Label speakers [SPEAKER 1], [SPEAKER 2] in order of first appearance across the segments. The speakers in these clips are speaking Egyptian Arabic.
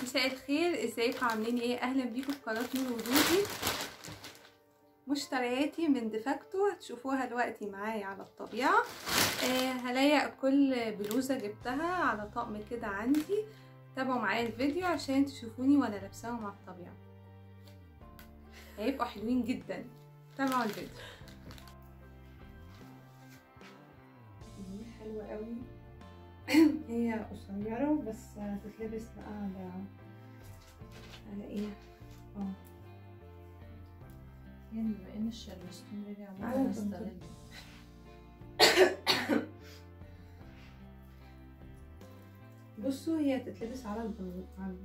[SPEAKER 1] مساء الخير ازيكم عاملين ايه اهلا بيكم في قناه نور ودودي مشترياتي من ديفاكتو هتشوفوها دلوقتي معايا على الطبيعه آه هلاقي كل بلوزه جبتها على طقم كده عندي تابعوا معايا الفيديو عشان تشوفوني وانا لابساهم على الطبيعه هيبقوا حلوين جدا تابعوا الفيديو حلوه قوي هي قصيره بس هتتلبس بقى على على ايه اه
[SPEAKER 2] يعني بما ان الشرمستون رجع
[SPEAKER 1] على
[SPEAKER 2] ممكن
[SPEAKER 1] البنطلون.
[SPEAKER 2] نستغل
[SPEAKER 1] بصوا هي تتلبس على البنطلون على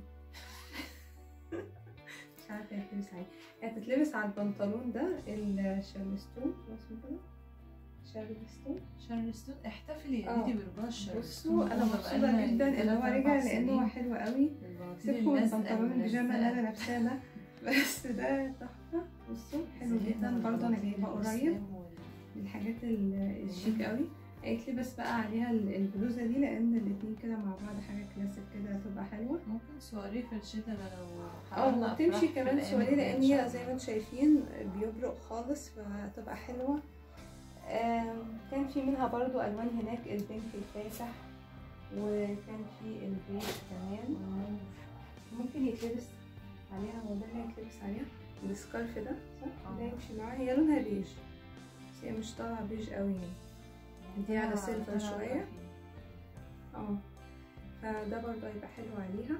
[SPEAKER 1] مش عارفه هي تتلبس على ايه هي تتلبس على البنطلون ده الشارلستون هو اسمه كده شارلستون
[SPEAKER 2] شرمستون احتفلي يا
[SPEAKER 1] اه.
[SPEAKER 2] ديدي برجوع الشرمستون
[SPEAKER 1] بصوا انا
[SPEAKER 2] هما
[SPEAKER 1] مبسوطه
[SPEAKER 2] بقالنا
[SPEAKER 1] جدا ان
[SPEAKER 2] تلات
[SPEAKER 1] هو
[SPEAKER 2] أربع
[SPEAKER 1] رجع لانه هو
[SPEAKER 2] سنين
[SPEAKER 1] حلو قوي
[SPEAKER 2] البناطيل
[SPEAKER 1] سيبكم من
[SPEAKER 2] اللازقة
[SPEAKER 1] البنطلون البيجامه اللي انا
[SPEAKER 2] الملزقة.
[SPEAKER 1] لابساه ده بس ده تحفه بصوا حلو
[SPEAKER 2] زهقنا
[SPEAKER 1] جدا
[SPEAKER 2] من
[SPEAKER 1] برضه انا
[SPEAKER 2] البناطيل
[SPEAKER 1] جايباه قريب
[SPEAKER 2] الإسلام وال-
[SPEAKER 1] من الحاجات ال- الشيك قوي قالت لي بس بقى عليها ال- البلوزه دي لان الاتنين كده مع بعض حاجه كلاسيك كده هتبقى حلوه
[SPEAKER 2] ممكن سواريه في الشتاء ده لو
[SPEAKER 1] اه
[SPEAKER 2] حضرنا
[SPEAKER 1] وتمشي
[SPEAKER 2] أفراح في
[SPEAKER 1] كمان
[SPEAKER 2] الأيام
[SPEAKER 1] سواريه
[SPEAKER 2] الجاية
[SPEAKER 1] لان
[SPEAKER 2] إن شاء
[SPEAKER 1] هي زي ما
[SPEAKER 2] الله.
[SPEAKER 1] انتم شايفين بيبرق خالص فهتبقى حلوه آم، كان في منها برضو الوان هناك البينك الفاتح وكان في البيج كمان ممكن يتلبس عليها هو ده اللي هيتلبس عليها السكارف ده صح؟
[SPEAKER 2] اه.
[SPEAKER 1] ده يمشي معاها هي لونها بيج بس هي مش طالعه بيج قوي يعني دي على
[SPEAKER 2] طلع-
[SPEAKER 1] سيلفر
[SPEAKER 2] طلع
[SPEAKER 1] شوية.
[SPEAKER 2] رفيع.
[SPEAKER 1] اه فده برضه هيبقى حلو عليها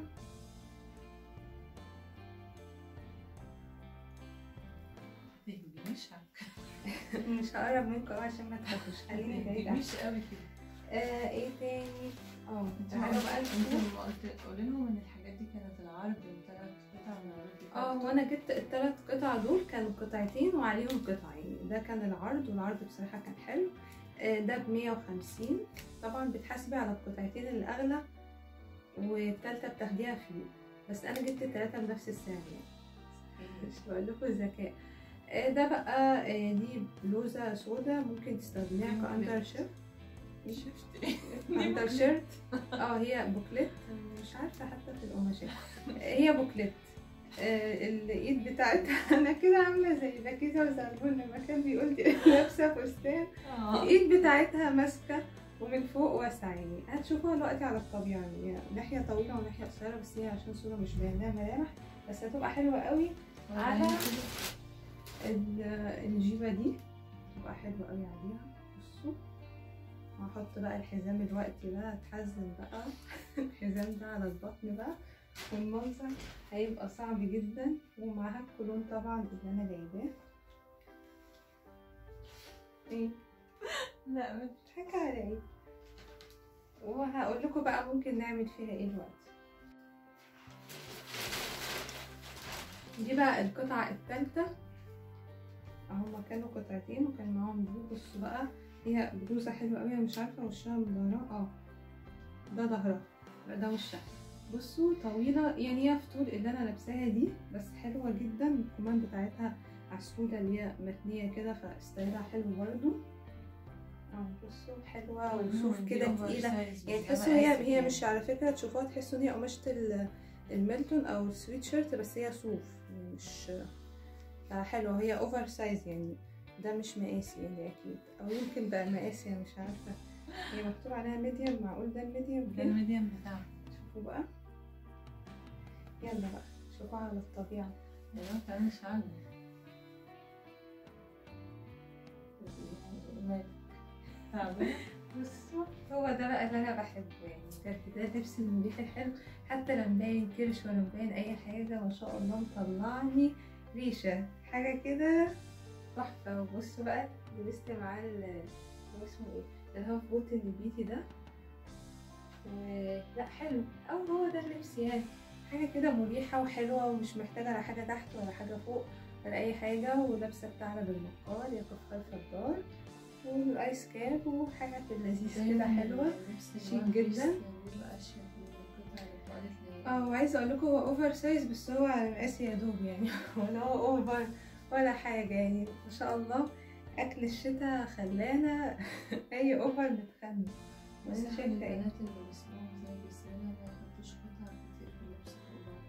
[SPEAKER 2] تهجميش
[SPEAKER 1] مش هقرب منكم أوي عشان ما تخافوش خليني بعيد عنكم.
[SPEAKER 2] تهجميش قوي كده
[SPEAKER 1] آه ايه تاني اه
[SPEAKER 2] انت
[SPEAKER 1] تعالوا بقى
[SPEAKER 2] انت
[SPEAKER 1] نشوف
[SPEAKER 2] لما قلت قولي لهم ان الحاجات دي كانت العرض بثلاث قطع من عروض
[SPEAKER 1] اه
[SPEAKER 2] ديفاكتو.
[SPEAKER 1] وانا جبت الثلاث قطع دول كانوا قطعتين وعليهم قطعة يعني ده كان العرض والعرض بصراحة كان حلو آه ده ب 150 طبعا بتحاسبي على القطعتين الأغلى والتالتة بتاخديها فيه بس أنا جبت التلاتة بنفس السعر يعني مش بقول لكم الذكاء آه ده بقى آه دي بلوزة سودا ممكن تستخدميها
[SPEAKER 2] دي
[SPEAKER 1] كأندر
[SPEAKER 2] بوكليت.
[SPEAKER 1] شيرت
[SPEAKER 2] شفت
[SPEAKER 1] اندر شيرت اه هي بوكليت مش عارفه حتى في القماشات هي بوكليت آه الايد بتاعتها انا كده عامله زي بكيزه وزغلول لما كان بيقول لي لابسه فستان
[SPEAKER 2] اه
[SPEAKER 1] الايد بتاعتها ماسكه ومن فوق واسعه يعني هتشوفوها دلوقتي على الطبيعه يعني ناحيه طويله وناحيه قصيره بس هي عشان صوره مش باين لها ملامح بس هتبقى حلوه قوي على ال- الجيبه دي تبقى حلوه قوي عليها بصوا هحط بقى الحزام الوقتي ده هتحزن بقى الحزام ده على البطن بقى والمنظر هيبقى صعب جدا ومعاها الكولون طبعا اللي انا جايباه ايه
[SPEAKER 2] لا ما
[SPEAKER 1] حكى على ايه وهقول لكم بقى ممكن نعمل فيها ايه دلوقتي دي بقى القطعة التالتة هما كانوا قطعتين وكان معاهم دي بصوا بقى هي بلوزة حلوة قوي أنا مش عارفة وشها من ظهرها اه ده ظهرها بقى ده وشها بصوا طويلة يعني هي في طول اللي أنا لابساها دي بس حلوة جدا الكمان بتاعتها عسولة اللي هي متنية كده فستايلها حلو برضو اه بصوا حلوة وشوف كده تقيلة يعني تحسوا هي هي مش على فكرة تشوفوها تحسوا ان هي قماشة ال- الميلتون او السويت شيرت بس هي صوف يعني مش حلوة هي اوفر سايز يعني ده مش مقاسي يعني اكيد او يمكن بقى مقاسي انا مش عارفة هي مكتوب عليها ميديم معقول ده الميديم
[SPEAKER 2] ده
[SPEAKER 1] كده
[SPEAKER 2] الميديم بتاعها
[SPEAKER 1] شوفوا بقى يلا بقى شوفوها على الطبيعة
[SPEAKER 2] يا جماعة تعالى مش عارفة تعبان
[SPEAKER 1] بصوا هو ده بقى اللي انا بحبه يعني بجد ده لبس المريح الحلو حتى لو مبين كرش ولا مبين اي حاجه ما شاء الله مطلعني ريشه حاجه كده تحفه وبصوا بقى لبست معاه ال- هو اسمه ايه الهاف بوت البيتي ده و- لا حلو او هو ده اللبس يعني حاجه كده مريحه وحلوه ومش محتاجه لا حاجه تحت ولا حاجه فوق ولا اي حاجه ولابسه بتاعنا بالمقار يا كفار فضار والايس كاب وحاجة في اللذيذ كده حلوة شيك جدا. اه وعايزة اقول لكم هو اوفر سايز بس هو على مقاسي يا دوب يعني ولا هو اوفر ولا حاجة يعني ما شاء الله اكل الشتاء خلانا اي اوفر نتخن
[SPEAKER 2] بس
[SPEAKER 1] وانا
[SPEAKER 2] احنا
[SPEAKER 1] شايفة ايه
[SPEAKER 2] البنات اللي بيسمعوا زي بيسألنا ما يحطوش قطع كتير في اللبس فوق بعض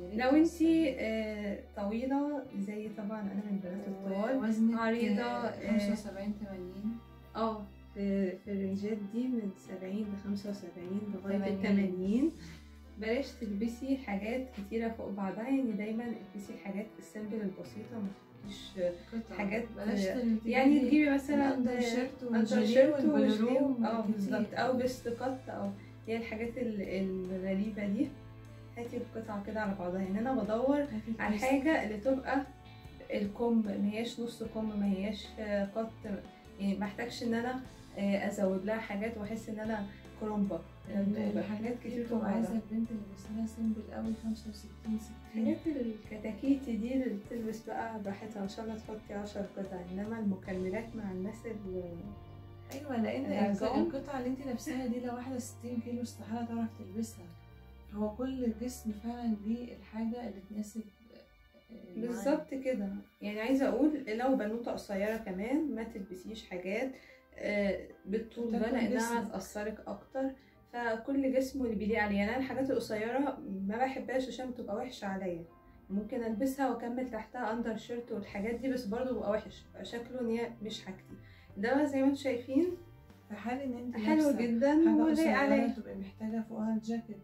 [SPEAKER 2] ريت
[SPEAKER 1] لو انتي
[SPEAKER 2] توصلي.
[SPEAKER 1] آه، طويلة زي طبعا انا من البنات الطوال
[SPEAKER 2] ووزنك
[SPEAKER 1] عريضة،
[SPEAKER 2] آه،
[SPEAKER 1] آه،
[SPEAKER 2] 75 80
[SPEAKER 1] اه في في الرنجات دي من 70 ل 75 لغاية ال
[SPEAKER 2] 80.
[SPEAKER 1] 80 بلاش تلبسي حاجات كتيرة فوق بعضها يعني دايما البسي الحاجات السيمبل البسيطة ما تحطيش
[SPEAKER 2] قطع
[SPEAKER 1] حاجات
[SPEAKER 2] بلاش
[SPEAKER 1] آه،
[SPEAKER 2] تل-
[SPEAKER 1] يعني
[SPEAKER 2] تجيبي
[SPEAKER 1] تجيبي مثلا
[SPEAKER 2] الاندر شيرت
[SPEAKER 1] اندر
[SPEAKER 2] والجيليه
[SPEAKER 1] شيرت
[SPEAKER 2] والبلورو
[SPEAKER 1] وجليه اه
[SPEAKER 2] كتير.
[SPEAKER 1] بالظبط او بستقط او هي الحاجات ال- الغريبة دي هاتي القطعة كده على بعضها يعني انا بدور
[SPEAKER 2] هاتي
[SPEAKER 1] على
[SPEAKER 2] الكريست.
[SPEAKER 1] الحاجة اللي تبقى الكم ما هياش نص كم ما هياش آه، قط يعني ما احتاجش ان انا آه، ازود لها حاجات واحس ان انا كرومبا
[SPEAKER 2] الحاجات
[SPEAKER 1] حاجات
[SPEAKER 2] دي
[SPEAKER 1] كتير
[SPEAKER 2] بتبقى
[SPEAKER 1] فوق
[SPEAKER 2] عايزة
[SPEAKER 1] بعضها
[SPEAKER 2] البنت اللي جسمها سيمبل قوي 65 60
[SPEAKER 1] حاجات الكتاكيتي دي اللي بتلبس بقى براحتها ان شاء الله تحطي عشر قطع انما المكملات مع الناس اللي
[SPEAKER 2] ايوه لان
[SPEAKER 1] العظام.
[SPEAKER 2] القطعه اللي انت لابساها دي لو واحده 60 كيلو استحاله تعرف تلبسها هو كل جسم فعلا ليه الحاجه اللي تناسب آه، معاه.
[SPEAKER 1] بالظبط كده يعني عايزه اقول لو بنوته قصيره كمان ما تلبسيش حاجات آه، بالطول ده
[SPEAKER 2] تاكل
[SPEAKER 1] لانها
[SPEAKER 2] جسمك.
[SPEAKER 1] هتاثرك اكتر فكل جسم اللي بيليق عليه يعني انا الحاجات القصيره ما بحبهاش عشان بتبقى وحشه عليا ممكن البسها واكمل تحتها اندر شيرت والحاجات دي بس برضه بيبقى وحش بيبقى شكله ان هي مش حاجتي ده زي ما انتم شايفين
[SPEAKER 2] في حال ان انت
[SPEAKER 1] حلو
[SPEAKER 2] لابسة
[SPEAKER 1] جدا
[SPEAKER 2] حاجه
[SPEAKER 1] ولايق
[SPEAKER 2] قصيره
[SPEAKER 1] عليا
[SPEAKER 2] تبقى محتاجه فوقها الجاكيت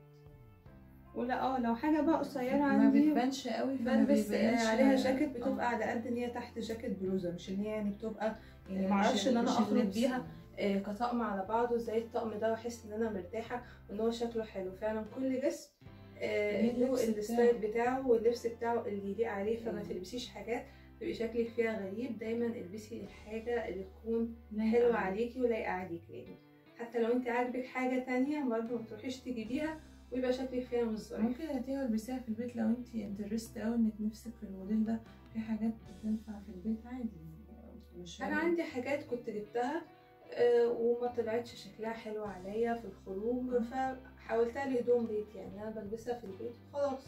[SPEAKER 1] ولا اه لو حاجه بقى قصيره
[SPEAKER 2] ما
[SPEAKER 1] عندي
[SPEAKER 2] بتبانش قوي فما
[SPEAKER 1] بلبس
[SPEAKER 2] بيبانش
[SPEAKER 1] عليها جاكيت
[SPEAKER 2] آه.
[SPEAKER 1] بتبقى على قد ان هي تحت جاكيت بلوزه مش ان هي يعني بتبقى يعني
[SPEAKER 2] آه،
[SPEAKER 1] معرفش
[SPEAKER 2] مش
[SPEAKER 1] ان انا
[SPEAKER 2] مش
[SPEAKER 1] اخلط
[SPEAKER 2] اللبس.
[SPEAKER 1] بيها آه، كطقم على بعضه زي الطقم ده واحس ان انا مرتاحه وان هو شكله حلو فعلا كل جسم آه،
[SPEAKER 2] ليه
[SPEAKER 1] له
[SPEAKER 2] اللبس
[SPEAKER 1] الستايل بتاعه واللبس بتاعه اللي يليق عليه فما
[SPEAKER 2] مم.
[SPEAKER 1] تلبسيش حاجات تبقي شكلك فيها غريب دايما البسي الحاجه اللي تكون
[SPEAKER 2] لايقة
[SPEAKER 1] حلوه
[SPEAKER 2] عليك.
[SPEAKER 1] عليكي ولايقه عليكي يعني حتى لو انت عاجبك حاجه تانية برضه ما تروحيش تجيبيها ويبقى شكلك فيها مش ظريف
[SPEAKER 2] ممكن هاتيها والبسيها في البيت لو انت انترست قوي انك نفسك في الموديل ده في حاجات بتنفع في البيت عادي مش
[SPEAKER 1] انا عندي حاجات كنت جبتها آه، وما طلعتش شكلها حلو عليا في الخروج فحولتها لهدوم بيت يعني انا بلبسها في البيت وخلاص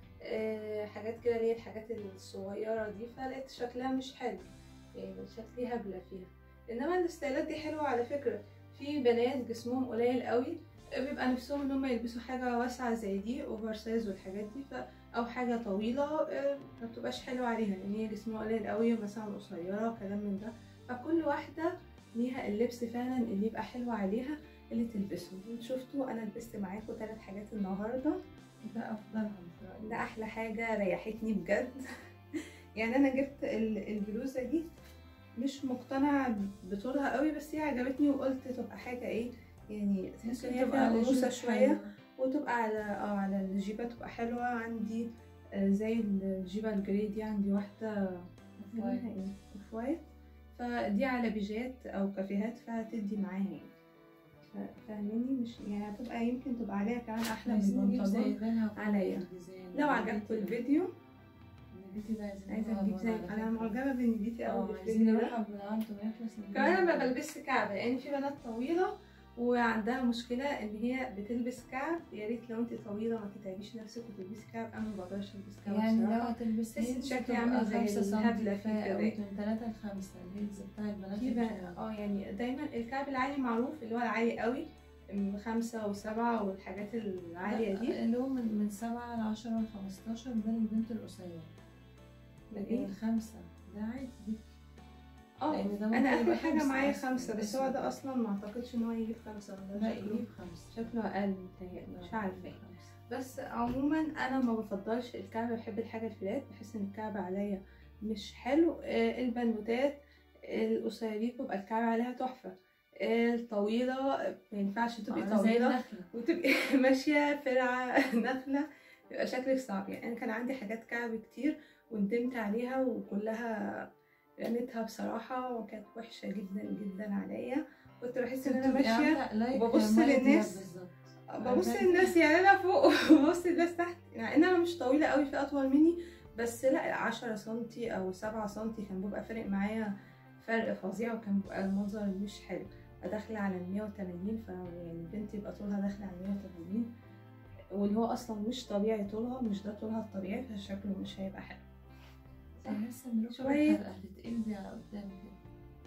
[SPEAKER 1] آه، حاجات كده اللي هي الحاجات الصغيرة دي فلقيت شكلها مش حلو يعني شكلي هبلة فيها انما الستايلات دي حلوة على فكرة في بنات جسمهم قليل قوي بيبقى نفسهم ان هم يلبسوا حاجة واسعة زي دي اوفر سايز والحاجات دي ف او حاجة طويلة آه، ما بتبقاش حلوة عليها لان هي جسمها قليل قوي مثلا قصيرة وكلام من ده فكل واحدة ليها اللبس فعلا اللي يبقى حلو عليها اللي تلبسه شفتوا انا لبست معاكم ثلاث حاجات النهارده
[SPEAKER 2] ده افضلهم في رأيي.
[SPEAKER 1] ده احلى حاجه ريحتني بجد يعني انا جبت ال- البلوزه دي مش مقتنعه بطولها قوي بس هي عجبتني وقلت تبقى حاجه ايه يعني تحس ان
[SPEAKER 2] ممكن
[SPEAKER 1] هي
[SPEAKER 2] تبقى
[SPEAKER 1] فيها
[SPEAKER 2] على
[SPEAKER 1] انوثه
[SPEAKER 2] جيب
[SPEAKER 1] شويه
[SPEAKER 2] حلوة.
[SPEAKER 1] وتبقى على اه على الجيبه تبقى حلوه عندي آه، زي الجيبه الجري دي عندي واحده اسمها
[SPEAKER 2] وايت.
[SPEAKER 1] ايه اوف وايت فدي على بيجات او كافيهات فهتدي معاها يعني ف- فاهماني مش يعني هتبقى يمكن تبقى عليها كمان احلى من
[SPEAKER 2] عايزين نجيب زي
[SPEAKER 1] البنطلون
[SPEAKER 2] دهب
[SPEAKER 1] عليا.
[SPEAKER 2] والديزاين.
[SPEAKER 1] لو عجبكم الفيديو
[SPEAKER 2] النبيتي ده عايزين
[SPEAKER 1] عايزه
[SPEAKER 2] نروح
[SPEAKER 1] نجيب زي
[SPEAKER 2] على
[SPEAKER 1] انا
[SPEAKER 2] فكرة.
[SPEAKER 1] معجبه بنبيتي
[SPEAKER 2] اه
[SPEAKER 1] قوي
[SPEAKER 2] عايزين
[SPEAKER 1] بالفيديو
[SPEAKER 2] نروح
[SPEAKER 1] ده
[SPEAKER 2] بالعرض ويخلص نجيب
[SPEAKER 1] كمان ما
[SPEAKER 2] زي-
[SPEAKER 1] بلبسش كعب لان في بنات طويله وعندها مشكله ان هي بتلبس كعب يا ريت لو انت طويله ما تتعبيش نفسك وتلبسي كعب انا ما بقدرش البس كعب
[SPEAKER 2] يعني لو
[SPEAKER 1] بصراحة.
[SPEAKER 2] هتلبس
[SPEAKER 1] تحسي
[SPEAKER 2] هيلز
[SPEAKER 1] شكلي
[SPEAKER 2] بتبقى
[SPEAKER 1] عامل زي
[SPEAKER 2] خمسة سنتي
[SPEAKER 1] الهبلة
[SPEAKER 2] كفاية
[SPEAKER 1] فيه
[SPEAKER 2] أوي،
[SPEAKER 1] كده.
[SPEAKER 2] من تلاتة لخمسة الهيلز بتاع البنات
[SPEAKER 1] في
[SPEAKER 2] الرفيع.
[SPEAKER 1] بقى اه يعني دايما الكعب العالي معروف اللي هو العالي قوي م- خمسة وسبعة والحاجات العالية
[SPEAKER 2] لا،
[SPEAKER 1] دي
[SPEAKER 2] اللي هو من من سبعة لعشرة لخمستاشر ده للبنت القصيرة لكن
[SPEAKER 1] إيه؟
[SPEAKER 2] الخمسة ده عادي ليك.
[SPEAKER 1] اه
[SPEAKER 2] لأن ده ممكن
[SPEAKER 1] انا اخر
[SPEAKER 2] يبقى
[SPEAKER 1] حاجة
[SPEAKER 2] خمسة
[SPEAKER 1] معايا
[SPEAKER 2] أصلاً،
[SPEAKER 1] خمسة بس هو
[SPEAKER 2] أسود.
[SPEAKER 1] ده اصلا ما اعتقدش ان هو يجيب خمسة ولا
[SPEAKER 2] لا
[SPEAKER 1] شكله
[SPEAKER 2] يجيب خمسة
[SPEAKER 1] شكله اقل متهيألي مش
[SPEAKER 2] لا،
[SPEAKER 1] عارفة
[SPEAKER 2] يجيب
[SPEAKER 1] يعني.
[SPEAKER 2] خمسة.
[SPEAKER 1] بس عموما انا ما بفضلش الكعب بحب الحاجه الفلات بحس ان الكعب عليا مش حلو آه، البنوتات القصيرين بيبقى الكعب عليها تحفه آه، الطويله ما ينفعش تبقي
[SPEAKER 2] آه، زي
[SPEAKER 1] طويله
[SPEAKER 2] النخلة.
[SPEAKER 1] وتبقي ماشيه فرعه نخله يبقى شكلك صعب يعني انا كان عندي حاجات كعب كتير وندمت عليها وكلها رميتها بصراحه وكانت وحشه جدا جدا عليا كنت بحس ان انا
[SPEAKER 2] بتبقي
[SPEAKER 1] ماشيه
[SPEAKER 2] عاملة لايك
[SPEAKER 1] وببص
[SPEAKER 2] مايا دياب
[SPEAKER 1] للناس.
[SPEAKER 2] بالظبط.
[SPEAKER 1] ببص
[SPEAKER 2] عارفة
[SPEAKER 1] للناس يعني انا فوق وببص للناس تحت مع ان انا مش طويله قوي في اطول مني بس لا 10 سنتي او 7 سنتي كان بيبقى فارق معايا فرق فظيع وكان بيبقى المنظر مش حلو داخله على ال 180 ف يعني بنتي يبقى طولها داخله على 180 واللي هو اصلا مش طبيعي طولها مش ده طولها الطبيعي فشكله مش هيبقى حلو
[SPEAKER 2] أنا حاسة إن
[SPEAKER 1] شوية.
[SPEAKER 2] ركبك هتتقلبي على قدام كده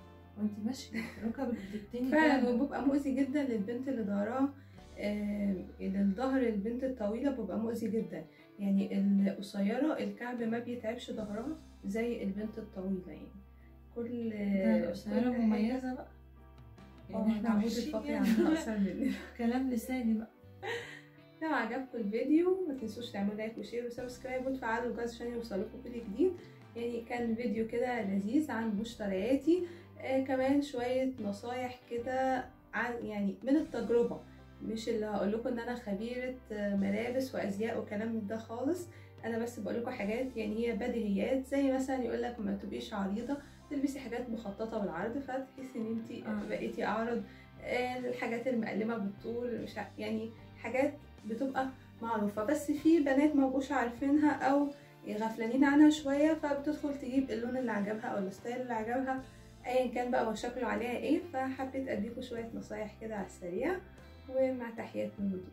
[SPEAKER 2] وانت ماشية ركبك بتتني
[SPEAKER 1] فعلا
[SPEAKER 2] كده.
[SPEAKER 1] وبيبقى مؤذي جدا للبنت اللي ظهرها آه، يعني الظهر البنت الطويلة بيبقى مؤذي جدا يعني القصيرة الكعب ما بيتعبش ظهرها زي البنت الطويلة يعني كل
[SPEAKER 2] ده القصيرة
[SPEAKER 1] كل حاجة-
[SPEAKER 2] مميزة بقى
[SPEAKER 1] يعني
[SPEAKER 2] يعني
[SPEAKER 1] احنا
[SPEAKER 2] احنا
[SPEAKER 1] عمود
[SPEAKER 2] عايشين
[SPEAKER 1] الفقري
[SPEAKER 2] يعني.
[SPEAKER 1] عندنا أقصر مننا
[SPEAKER 2] كلام لساني بقى
[SPEAKER 1] لو عجبكم الفيديو ما تنسوش تعملوا لايك وشير وسبسكرايب وتفعلوا الجرس عشان يوصلكم كل جديد يعني كان فيديو كده لذيذ عن مشترياتي آه كمان شوية نصايح كده عن يعني من التجربة مش اللي هقول لكم ان انا خبيرة آه، ملابس وازياء وكلام من ده خالص انا بس بقول لكم حاجات يعني هي بديهيات زي مثلا يقول لك ما تبقيش عريضة تلبسي حاجات مخططة بالعرض فتحسي ان انت
[SPEAKER 2] آه.
[SPEAKER 1] بقيتي اعرض آه، الحاجات المقلمة بالطول مش ع- يعني حاجات بتبقى معروفة بس في بنات ما بقوش عارفينها او غفلانين عنها شوية فبتدخل تجيب اللون اللي عجبها او الستايل اللي عجبها ايا كان بقى وشكله عليها ايه فحبيت اديكم شوية نصايح كده على السريع ومع تحيات من هدوء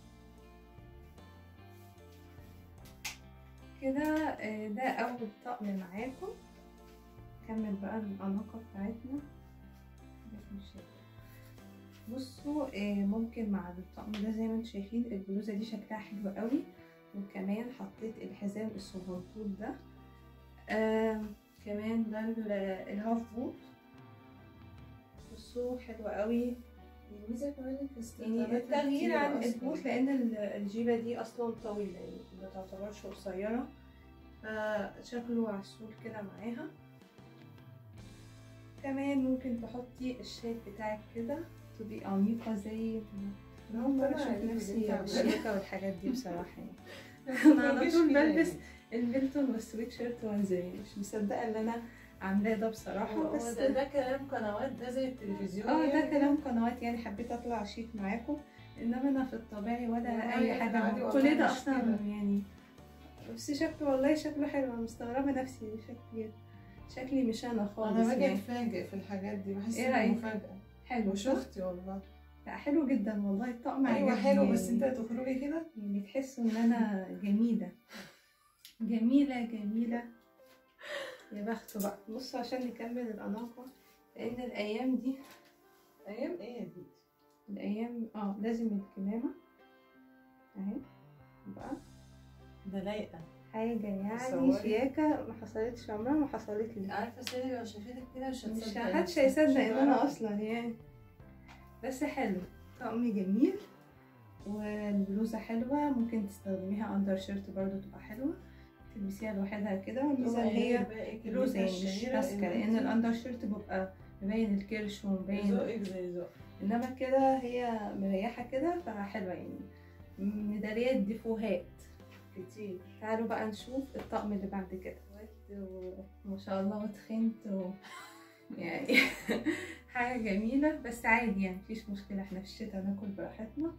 [SPEAKER 1] كده آه، ده اول طقم معاكم نكمل بقى الأناقة بتاعتنا بصوا آه، ممكن مع الطقم ده زي ما انتم شايفين البلوزة دي شكلها حلو قوي وكمان حطيت الحزام الصغنطوط ده آه كمان ده ال- الهاف بوت بصوا حلو قوي
[SPEAKER 2] الميزة كمان انك
[SPEAKER 1] يعني
[SPEAKER 2] استخداماتها
[SPEAKER 1] التغيير
[SPEAKER 2] كتيرة
[SPEAKER 1] عن
[SPEAKER 2] أصلاً.
[SPEAKER 1] البوت لان ال- الجيبه دي اصلا طويله يعني ما تعتبرش قصيره فشكله عسول كده معاها كمان ممكن تحطي الشيب بتاعك كده تبقي انيقه زي ما هم
[SPEAKER 2] طبعاً
[SPEAKER 1] بشوف
[SPEAKER 2] البنت
[SPEAKER 1] نفسي
[SPEAKER 2] بتاع-
[SPEAKER 1] بالشياكه والحاجات دي بصراحه يعني
[SPEAKER 2] ما
[SPEAKER 1] انا على
[SPEAKER 2] تخرجيش
[SPEAKER 1] طول
[SPEAKER 2] فيها
[SPEAKER 1] بلبس
[SPEAKER 2] يعني.
[SPEAKER 1] البنتون والسويت شيرت وانزل يعني مش مصدقه اللي انا عاملاه ده بصراحه
[SPEAKER 2] هو
[SPEAKER 1] بس
[SPEAKER 2] ده, ده كلام قنوات ده زي التلفزيون
[SPEAKER 1] اه ده
[SPEAKER 2] يعني.
[SPEAKER 1] كلام قنوات يعني حبيت اطلع شيك معاكم انما انا في الطبيعي ولا
[SPEAKER 2] والله
[SPEAKER 1] اي
[SPEAKER 2] إحنا
[SPEAKER 1] حاجه
[SPEAKER 2] عادي والله
[SPEAKER 1] كل ده
[SPEAKER 2] مش
[SPEAKER 1] اصلا
[SPEAKER 2] كده.
[SPEAKER 1] يعني بس شكله والله شكله حلو انا مستغربه نفسي شكلي شكلي مش انا خالص
[SPEAKER 2] انا باجي
[SPEAKER 1] يعني
[SPEAKER 2] اتفاجئ في الحاجات دي بحس
[SPEAKER 1] إيه
[SPEAKER 2] انها
[SPEAKER 1] رأيك؟
[SPEAKER 2] مفاجأة
[SPEAKER 1] حلو شفت
[SPEAKER 2] وشفتي والله
[SPEAKER 1] لا حلو جدا والله الطقم
[SPEAKER 2] ايوه
[SPEAKER 1] عجبني
[SPEAKER 2] حلو بس
[SPEAKER 1] يعني.
[SPEAKER 2] انت تخرجي كده
[SPEAKER 1] يعني تحسوا ان انا جميله جميله جميله يا بخته بقى بصوا عشان نكمل الاناقه لان الايام دي
[SPEAKER 2] ايام ايه دي
[SPEAKER 1] الايام اه لازم الكمامه اهي بقى
[SPEAKER 2] ده لايقة
[SPEAKER 1] حاجه يعني
[SPEAKER 2] تصوري.
[SPEAKER 1] شياكه ما حصلتش عمرها ما حصلت لي
[SPEAKER 2] عارفة سيدي لو شافتك كده مش
[SPEAKER 1] مش
[SPEAKER 2] هتصدق
[SPEAKER 1] محدش
[SPEAKER 2] نفسك.
[SPEAKER 1] هيصدق
[SPEAKER 2] مش
[SPEAKER 1] ان انا
[SPEAKER 2] هتعرف.
[SPEAKER 1] اصلا يعني بس حلو طقم جميل والبلوزه حلوه ممكن تستخدميها اندر شيرت برضو تبقى حلوه تلبسيها لوحدها كده والميزه ان هي
[SPEAKER 2] باقي
[SPEAKER 1] بلوزه يعني مش
[SPEAKER 2] الشهيرة
[SPEAKER 1] ماسكه
[SPEAKER 2] إن
[SPEAKER 1] لان
[SPEAKER 2] انتي
[SPEAKER 1] الاندر شيرت بيبقى مبين الكرش ومبين
[SPEAKER 2] ذوقك زي ذوق
[SPEAKER 1] انما كده هي مريحه كده فحلوه يعني مداريه الديفوهات
[SPEAKER 2] كتير
[SPEAKER 1] تعالوا بقى نشوف الطقم اللي بعد كده ما شاء الله وتخنت و... يعني حاجة جميلة بس عادي يعني مفيش مشكلة احنا في الشتا ناكل براحتنا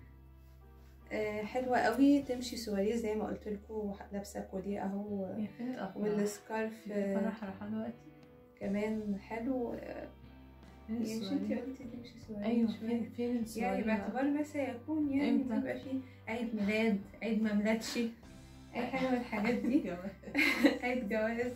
[SPEAKER 1] آه، حلوة قوي تمشي سواريه زي ما قلت لكم لابسة كوليه اهو
[SPEAKER 2] هي فين الأفراح؟
[SPEAKER 1] والسكارف آه،
[SPEAKER 2] الفرح رايحة دلوقتي
[SPEAKER 1] كمان حلو آه،
[SPEAKER 2] فين
[SPEAKER 1] يعني مش انتي
[SPEAKER 2] السواري؟
[SPEAKER 1] قلتي تمشي سواريه
[SPEAKER 2] ايوه
[SPEAKER 1] شوية.
[SPEAKER 2] فين فين السواري
[SPEAKER 1] يعني
[SPEAKER 2] بقى؟
[SPEAKER 1] باعتبار ما سيكون يعني
[SPEAKER 2] إمتى؟
[SPEAKER 1] بيبقى فيه عيد ميلاد عيد مملكشي اي حاجة من الحاجات دي عيد جواز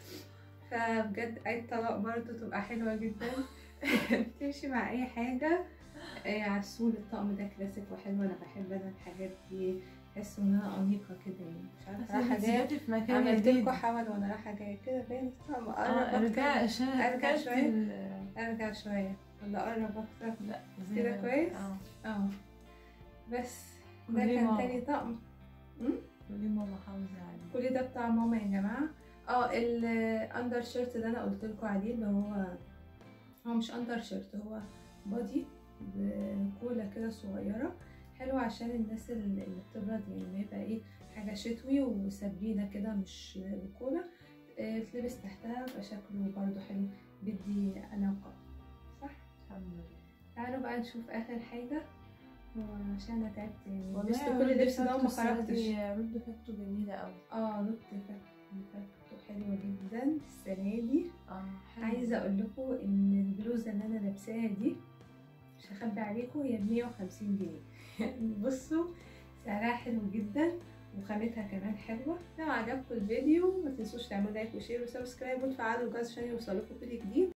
[SPEAKER 1] فبجد عيد طلاق برضو تبقى حلوة جدا تمشي مع أي حاجة آه، عسول الطقم ده كلاسيك وحلو أنا بحب أنا الحاجات دي بحس إن أنا أنيقة كده يعني مش عارفة رايحة جاية
[SPEAKER 2] حاجات في مكان
[SPEAKER 1] عملت
[SPEAKER 2] جديد
[SPEAKER 1] لكم حول وأنا رايحة جاية كده باين الطقم
[SPEAKER 2] اه
[SPEAKER 1] قرب
[SPEAKER 2] ارجع
[SPEAKER 1] أكتر
[SPEAKER 2] عشان
[SPEAKER 1] أرجع
[SPEAKER 2] أكلت
[SPEAKER 1] شوية.
[SPEAKER 2] ال-
[SPEAKER 1] أرجع شوية ولا أقرب أكتر
[SPEAKER 2] لا زي
[SPEAKER 1] كده
[SPEAKER 2] ما-
[SPEAKER 1] كويس؟
[SPEAKER 2] اه
[SPEAKER 1] اه بس ده
[SPEAKER 2] قولي
[SPEAKER 1] كان
[SPEAKER 2] ماما.
[SPEAKER 1] تاني طقم
[SPEAKER 2] قولي ماما حافظي عليه
[SPEAKER 1] كل ده بتاع ماما يا جماعه اه الاندر شيرت اللي انا قلت لكم عليه اللي هو هو مش اندر شيرت هو بادي بكولا كده صغيره حلو عشان الناس اللي اللي بتبرد يعني ما يبقى ايه حاجه شتوي وسبرينه كده مش بكولا آه، تلبس تحتها يبقى شكله برضو حلو بدي اناقه صح
[SPEAKER 2] الحمد لله
[SPEAKER 1] تعالوا بقى نشوف اخر حاجه هو عشان انا تعبت يعني
[SPEAKER 2] والله
[SPEAKER 1] لبست
[SPEAKER 2] يا
[SPEAKER 1] كل
[SPEAKER 2] رد
[SPEAKER 1] اللبس ده
[SPEAKER 2] فاكتو
[SPEAKER 1] وما
[SPEAKER 2] السنة
[SPEAKER 1] خرجتش
[SPEAKER 2] دي رد فاكتو جميلة أوي
[SPEAKER 1] اه لوك فاكتو حلوة جدا السنة دي
[SPEAKER 2] اه حلو.
[SPEAKER 1] عايزة اقول لكم ان البلوزة اللي انا لابساها دي مش هخبي عليكم هي ب 150 جنيه بصوا سعرها حلو جدا وخامتها كمان حلوة لو عجبكم الفيديو ما تنسوش تعملوا لايك وشير وسبسكرايب وتفعلوا الجرس عشان يوصلكم كل جديد